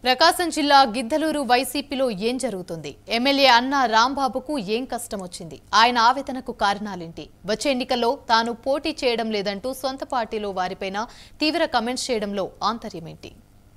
ప్రకాశం జిల్లా గిద్దలూరు వైసీపీలో ఏం జరుగుతుంది ఎమ్మెల్యే అన్న రాంబాబుకు ఏం కష్టం వచ్చింది ఆయన ఆవేదనకు కారణాలేంటి వచ్చే ఎన్నికల్లో తాను పోటీ చేయడం లేదంటూ సొంత పార్టీలో వారిపైన తీవ్ర కమెంట్స్ చేయడంలో ఆంతర్యమేంటి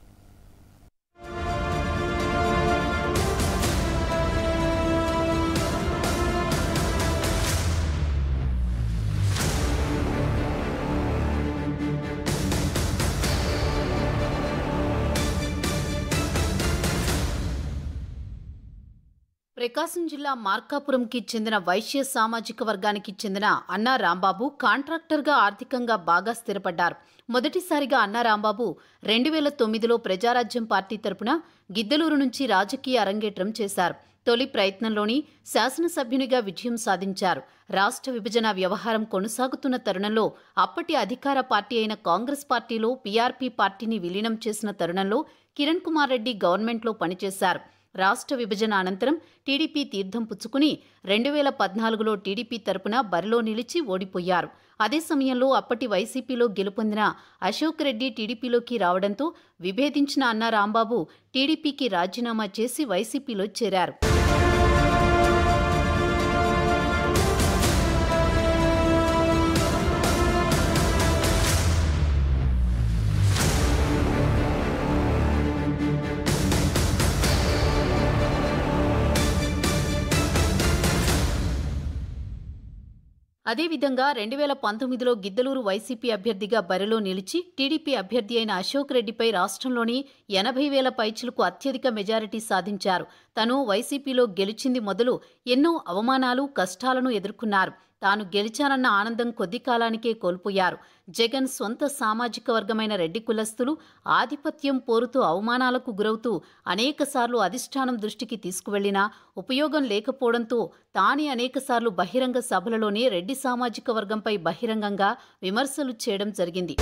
ప్రకాశం జిల్లా మార్కాపురంకి చెందిన వైశ్య సామాజిక వర్గానికి చెందిన అన్నా రాంబాబు కాంట్రాక్టర్గా ఆర్థికంగా బాగా స్థిరపడ్డారు మొదటిసారిగా అన్నా రాంబాబు రెండు వేల తొమ్మిదిలో ప్రజారాజ్యం పార్టీ తరపున గిద్దలూరు నుంచి రాజకీయ అరంగేట్రం చేశారు తొలి ప్రయత్నంలోని శాసనసభ్యునిగా విజయం సాధించారు రాష్ట్ర విభజన వ్యవహారం కొనసాగుతున్న తరుణంలో అప్పటి అధికార పార్టీ అయిన కాంగ్రెస్ పార్టీలో పీఆర్పీ పార్టీని విలీనం చేసిన తరుణంలో కిరణ్ కుమార్ రెడ్డి గవర్నమెంట్లో పనిచేశారు రాష్ట్ర విభజన అనంతరం టీడీపీ తీర్థం పుచ్చుకుని రెండు వేల పద్నాలుగులో టీడీపీ తరపున బరిలో నిలిచి ఓడిపోయారు అదే సమయంలో అప్పటి వైసీపీలో గెలుపొందిన అశోక్ రెడ్డి టీడీపీలోకి రావడంతో విభేదించిన అన్న రాంబాబు టీడీపీకి రాజీనామా చేసి వైసీపీలో చేరారు అదేవిధంగా రెండు వేల పంతొమ్మిదిలో గిద్దలూరు వైసీపీ అభ్యర్థిగా బరిలో నిలిచి టీడీపీ అభ్యర్థి అయిన అశోక్ రెడ్డిపై రాష్ట్రంలోని ఎనభై వేల పైచులకు అత్యధిక మెజారిటీ సాధించారు తను వైసీపీలో గెలిచింది మొదలు ఎన్నో అవమానాలు కష్టాలను ఎదుర్కొన్నారు తాను గెలిచానన్న ఆనందం కొద్ది కాలానికే కోల్పోయారు జగన్ సొంత సామాజిక వర్గమైన రెడ్డి కులస్తులు ఆధిపత్యం పోరుతూ అవమానాలకు గురవుతూ అనేకసార్లు అధిష్టానం దృష్టికి తీసుకువెళ్లినా ఉపయోగం లేకపోవడంతో తానే అనేకసార్లు బహిరంగ సభలలోనే రెడ్డి సామాజిక వర్గంపై బహిరంగంగా విమర్శలు చేయడం జరిగింది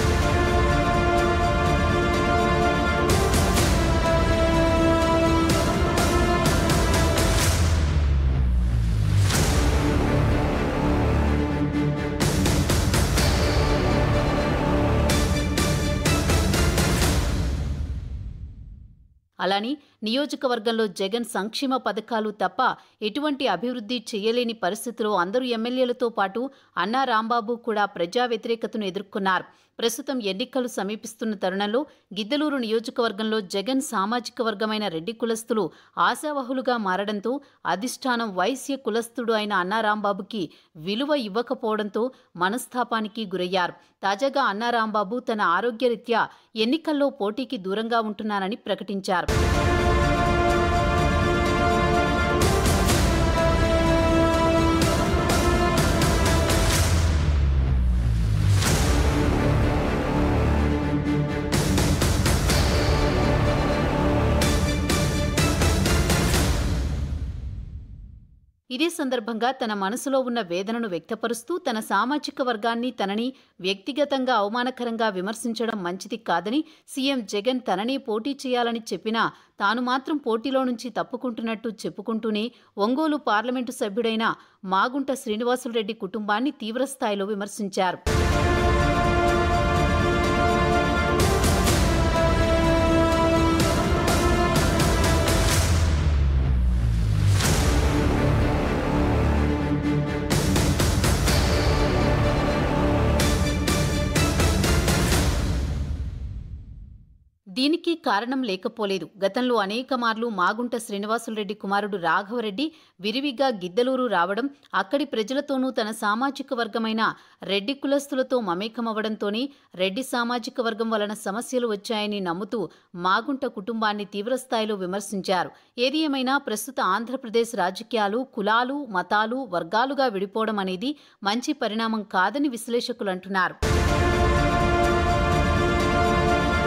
అలాని నియోజకవర్గంలో జగన్ సంక్షేమ పథకాలు తప్ప ఎటువంటి అభివృద్ధి చేయలేని పరిస్థితిలో అందరూ ఎమ్మెల్యేలతో పాటు అన్నా రాంబాబు కూడా ప్రజా వ్యతిరేకతను ఎదుర్కొన్నారు ప్రస్తుతం ఎన్నికలు సమీపిస్తున్న తరుణంలో గిద్దలూరు నియోజకవర్గంలో జగన్ సామాజిక వర్గమైన రెడ్డి కులస్తులు ఆశావహులుగా మారడంతో అధిష్టానం వైశ్య కులస్తుడు అయిన అన్నా రాంబాబుకి విలువ ఇవ్వకపోవడంతో మనస్తాపానికి గురయ్యారు తాజాగా అన్నా రాంబాబు తన ఆరోగ్యరీత్యా ఎన్నికల్లో పోటీకి దూరంగా ఉంటున్నానని ప్రకటించారు ఇదే సందర్భంగా తన మనసులో ఉన్న వేదనను వ్యక్తపరుస్తూ తన సామాజిక వర్గాన్ని తనని వ్యక్తిగతంగా అవమానకరంగా విమర్శించడం మంచిది కాదని సీఎం జగన్ తననే పోటీ చేయాలని చెప్పినా తాను మాత్రం పోటీలో నుంచి తప్పుకుంటున్నట్టు చెప్పుకుంటూనే ఒంగోలు పార్లమెంటు సభ్యుడైన మాగుంట శ్రీనివాసులరెడ్డి కుటుంబాన్ని తీవ్రస్థాయిలో విమర్శించారు దీనికి కారణం లేకపోలేదు గతంలో అనేక మార్లు మాగుంట శ్రీనివాసులరెడ్డి కుమారుడు రాఘవరెడ్డి విరివిగా గిద్దలూరు రావడం అక్కడి ప్రజలతోనూ తన సామాజిక వర్గమైన రెడ్డి కులస్తులతో మమేకమవ్వడంతోనే రెడ్డి సామాజిక వర్గం వలన సమస్యలు వచ్చాయని నమ్ముతూ మాగుంట కుటుంబాన్ని తీవ్రస్థాయిలో విమర్శించారు ఏది ఏమైనా ప్రస్తుత ఆంధ్రప్రదేశ్ రాజకీయాలు కులాలు మతాలు వర్గాలుగా విడిపోవడం అనేది మంచి పరిణామం కాదని విశ్లేషకులు అంటున్నారు